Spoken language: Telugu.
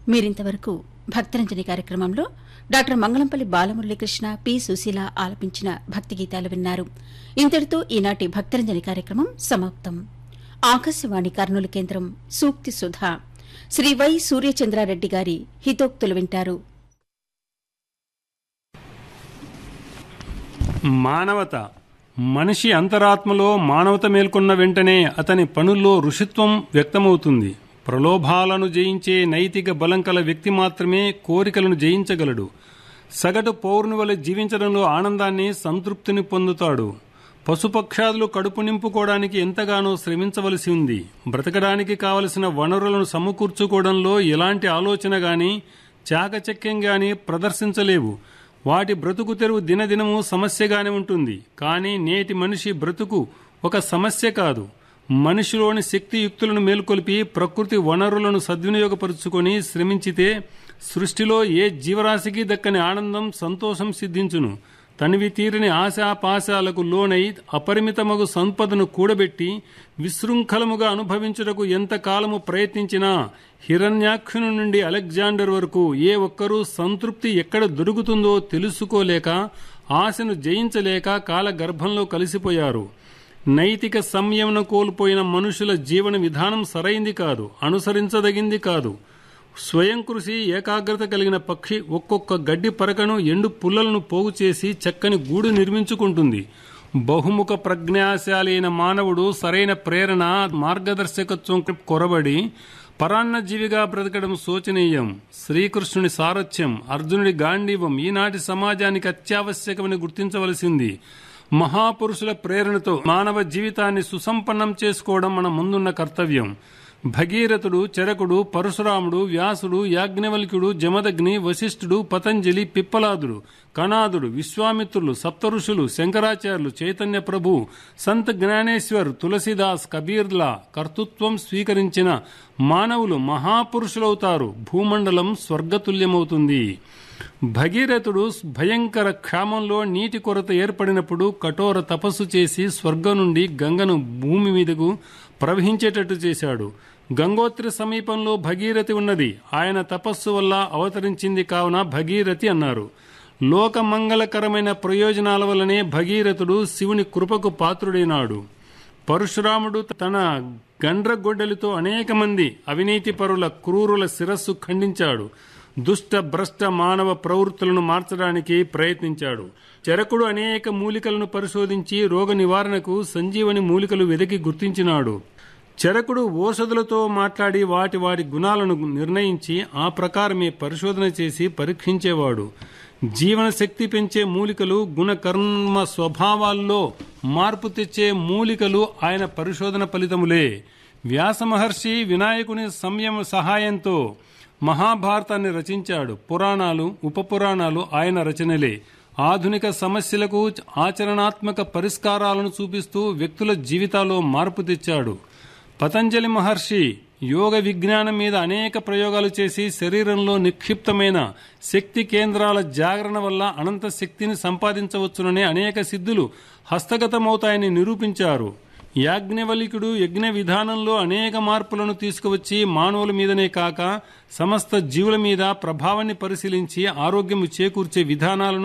మీరింతవరకు భక్తరంజని కార్యక్రమంలో డాక్టర్ మంగళంపల్లి బాలమురళీకృష్ణ పి సుశీల ఆలపించిన భక్తి గీతాలు విన్నారు ఇంతటితో ఈనాటి భక్తరంజని కార్యక్రమం సమాప్తం ఆకాశవాణి కర్నూలు కేంద్రం సూక్తి సుధా శ్రీ వై సూర్యచంద్రారెడ్డి గారి హితోక్తులు వింటారు మానవత మనిషి అంతరాత్మలో మానవత మేల్కొన్న వెంటనే అతని పనుల్లో ఋషిత్వం వ్యక్తమవుతుంది ప్రలోభాలను జయించే నైతిక బలం కల వ్యక్తి మాత్రమే కోరికలను జయించగలడు సగటు పౌరుని వలె జీవించడంలో ఆనందాన్ని సంతృప్తిని పొందుతాడు పశుపక్షాదులు కడుపు నింపుకోవడానికి ఎంతగానో శ్రమించవలసి ఉంది బ్రతకడానికి కావలసిన వనరులను సమకూర్చుకోవడంలో ఎలాంటి ఆలోచన గాని చాకచక్యం గాని ప్రదర్శించలేవు వాటి బ్రతుకు తెరువు దినదినము సమస్యగానే ఉంటుంది కానీ నేటి మనిషి బ్రతుకు ఒక సమస్య కాదు మనిషిలోని శక్తియుక్తులను మేల్కొల్పి ప్రకృతి వనరులను సద్వినియోగపరుచుకొని శ్రమించితే సృష్టిలో ఏ జీవరాశికి దక్కని ఆనందం సంతోషం సిద్ధించును తనివి తీరని ఆశాపాశాలకు లోనై అపరిమితమగు సంపదను కూడబెట్టి విశృంఖలముగా అనుభవించుటకు ఎంతకాలము ప్రయత్నించినా హిరణ్యాక్షుని నుండి అలెగ్జాండర్ వరకు ఏ ఒక్కరూ సంతృప్తి ఎక్కడ దొరుకుతుందో తెలుసుకోలేక ఆశను జయించలేక కాల గర్భంలో కలిసిపోయారు నైతిక సంయమనం కోల్పోయిన మనుషుల జీవన విధానం సరైంది కాదు అనుసరించదగింది కాదు స్వయం కృషి ఏకాగ్రత కలిగిన పక్షి ఒక్కొక్క గడ్డి పరకను ఎండు పుల్లలను పోగు చేసి చక్కని గూడు నిర్మించుకుంటుంది బహుముఖ ప్రజ్ఞాశాలైన మానవుడు సరైన ప్రేరణ మార్గదర్శకత్వం కొరబడి పరాన్నజీవిగా బ్రతకడం శోచనీయం శ్రీకృష్ణుని సారథ్యం అర్జునుడి గాంధీవం ఈనాటి సమాజానికి అత్యావశ్యకమని గుర్తించవలసింది మహాపురుషుల ప్రేరణతో మానవ జీవితాన్ని సుసంపన్నం చేసుకోవడం మన ముందున్న కర్తవ్యం భగీరథుడు చరకుడు పరశురాముడు వ్యాసుడు యాజ్ఞవల్క్యుడు జమదగ్ని వశిష్ఠుడు పతంజలి పిప్పలాదుడు కనాదుడు విశ్వామిత్రులు సప్తఋషులు శంకరాచార్యులు చైతన్య ప్రభు సంత్ జ్ఞానేశ్వర్ తులసిదాస్ కబీర్లా కర్తృత్వం స్వీకరించిన మానవులు మహాపురుషులవుతారు భూమండలం స్వర్గతుల్యమవుతుంది భగీరథుడు భయంకర క్షామంలో నీటి కొరత ఏర్పడినప్పుడు కఠోర తపస్సు చేసి స్వర్గం నుండి గంగను భూమి మీదకు ప్రవహించేటట్టు చేశాడు గంగోత్రి సమీపంలో భగీరథి ఉన్నది ఆయన తపస్సు వల్ల అవతరించింది కావున భగీరథి అన్నారు లోకమంగళకరమైన ప్రయోజనాల వల్లనే భగీరథుడు శివుని కృపకు పాత్రుడైనాడు పరశురాముడు తన గండ్రగొడ్డలితో అనేక మంది అవినీతి పరుల క్రూరుల శిరస్సు ఖండించాడు దుష్ట భ్రష్ట మానవ ప్రవృత్తులను మార్చడానికి ప్రయత్నించాడు చరకుడు అనేక మూలికలను పరిశోధించి రోగ నివారణకు సంజీవని మూలికలు వెతికి గుర్తించినాడు చరకుడు ఓషధులతో మాట్లాడి వాటి వాటి గుణాలను నిర్ణయించి ఆ ప్రకారమే పరిశోధన చేసి పరీక్షించేవాడు జీవన శక్తి పెంచే మూలికలు గుణకర్మ స్వభావాల్లో మార్పు తెచ్చే మూలికలు ఆయన పరిశోధన ఫలితములే వ్యాస మహర్షి వినాయకుని సంయమ సహాయంతో మహాభారతాన్ని రచించాడు పురాణాలు ఉపపురాణాలు ఆయన రచనలే ఆధునిక సమస్యలకు ఆచరణాత్మక పరిష్కారాలను చూపిస్తూ వ్యక్తుల జీవితాల్లో మార్పు తెచ్చాడు పతంజలి మహర్షి యోగ విజ్ఞానం మీద అనేక ప్రయోగాలు చేసి శరీరంలో నిక్షిప్తమైన శక్తి కేంద్రాల జాగరణ వల్ల అనంత శక్తిని సంపాదించవచ్చుననే అనేక సిద్ధులు హస్తగతమవుతాయని నిరూపించారు యాజ్ఞవల్లికుడు యజ్ఞ విధానంలో అనేక మార్పులను తీసుకువచ్చి మానవుల మీదనే కాక సమస్త జీవుల మీద ప్రభావాన్ని పరిశీలించి ఆరోగ్యము చేకూర్చే విధానాలను